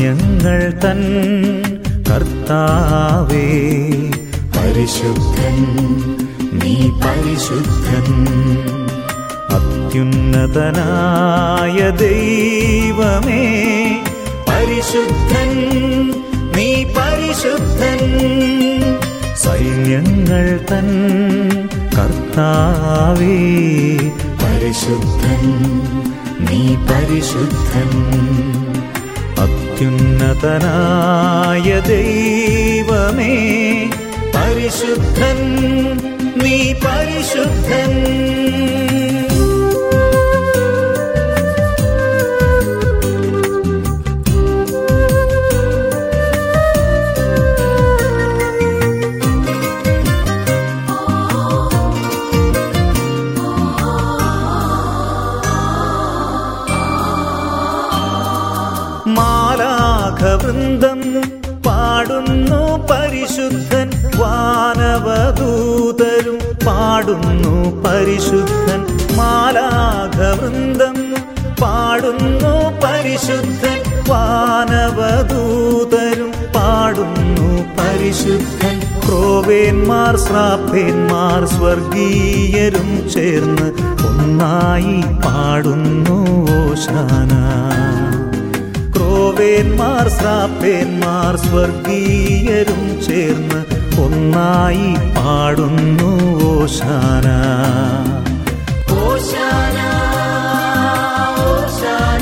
സൈന്യങ്ങൾ തൻ കർത്താവേ പരിശുദ്ധൻ നീ പരിശുദ്ധൻ അത്യുന്നതനായ ദൈവമേ പരിശുദ്ധൻ നീ പരിശുദ്ധൻ സൈന്യങ്ങൾ തൻ കർത്താവേ പരിശുദ്ധൻ നീ പരിശുദ്ധൻ അത്യുന്നതനായ ദൈവമേ പരിശുദ്ധൻ നീ പരിശുദ്ധൻ മാലാഖവൃന്ദം പാടുന്നു പരിശുദ്ധൻ വാനവദൂതരും പാടുന്നു പരിശുദ്ധൻ മാലാഖവൃന്ദം പാടുന്നു പരിശുദ്ധൻ വാനവദൂതരും പാടുന്നു പരിശുദ്ധൻ ക്രോവേന്മാർ ശ്രാപ്പേന്മാർ സ്വർഗീയരും ചേർന്ന് ഒന്നായി പാടുന്നു ഓശാന ക്രോവേന്മാർ ശ്രാപ്പേന്മാർ സ്വർഗീയരും ചേർന്ന് ഒന്നായി പാടുന്നു ഓശാന ഓശാന ഓശാന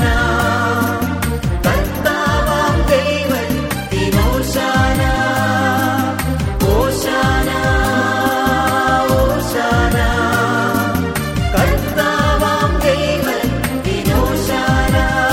കർത്താവാം ദൈവത്തിനോശാന ഓശാന ഓശാന കർത്താവാം ദൈവത്തിനോശാന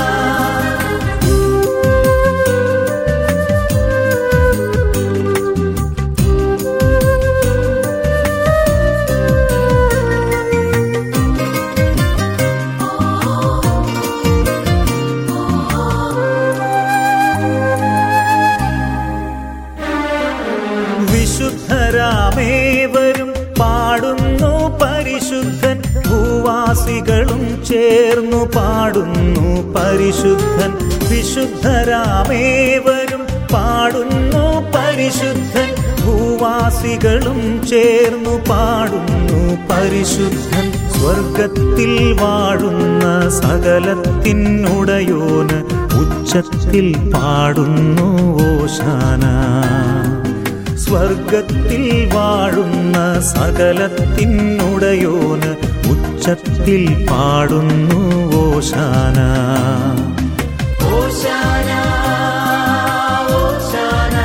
വിശുദ്ധരാമേവരും പാടുന്നു പരിശുദ്ധൻ ഭൂവാസികളും ചേർന്നു പാടുന്നു പരിശുദ്ധൻ വിശുദ്ധരാമേവരും പാടുന്നു പരിശുദ്ധൻ ഭൂവാസികളും ചേർന്നു പാടുന്നു പരിശുദ്ധൻ സ്വർഗത്തിൽ വാഴുന്ന സകലത്തിനുടയോന് ഉച്ചത്തിൽ പാടുന്നു ഓശാന സ്വർഗത്തിൽ വാഴുന്ന സകലത്തിനുടയോന് ഉച്ചത്തിൽ പാടുന്നു ഓശാന ഓശാന ഓശാന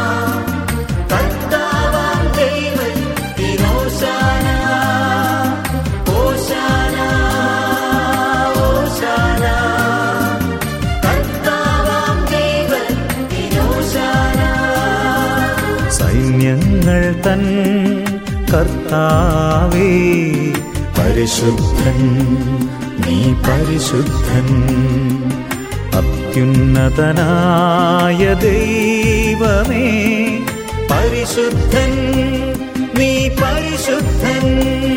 കർത്താവാം ദൈവത്തിനോശാന ഓശാന ഓശാന കർത്താവാം ദൈവത്തിനോശാന സൈന്യങ്ങൾ തൻ കർത്താവേ പരിശുദ്ധൻ നീ പരിശുദ്ധൻ അത്യുന്നതനായ ദൈവമേ പരിശുദ്ധൻ നീ പരിശുദ്ധൻ